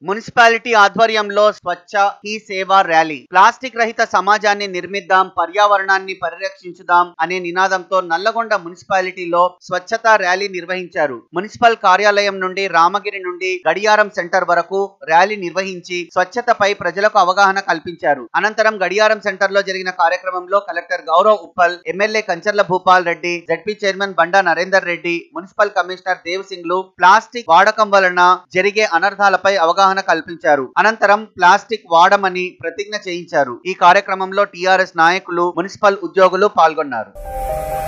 municipality ఆధ్వర్యంలో స్వచ్ఛ హీ సేవా ర్యాలీ ప్లాస్టిక్ రహిత సమాజాన్ని నిర్మిద్దాం పర్యావరణాన్ని పరిరక్షించుదాం అనే నినాదంతో నల్లగొండ మున్సిపాలిటీలో స్వచ్ఛతా ర్యాలీ నిర్వహించారు మున్సిపల్ కార్యాలయం నుండి రామగిరి నుండి గడియారం సెంటర్ వరకు ర్యాలీ నిర్వహించి స్వచ్ఛతపై ప్రజలకు అవగాహన కల్పించారు అనంతరం గడియారం సెంటర్ లో జరిగిన కార్యక్రమంలో collector Gaurav Uppal MLA Kancharla Bhupal Reddy ZP chairman Banda Narender Reddy municipal commissioner Dev Singh లు ప్లాస్టిక్ వాడకం వలన జరిగే అనర్థాలపై అవగాహన కల్పించారు అనంతరం ప్లాస్టిక్ వాడమని ప్రతిజ్ఞ చేయించారు ఈ కార్యక్రమంలో టిఆర్ఎస్ నాయకులు మున్సిపల్ ఉద్యోగులు పాల్గొన్నారు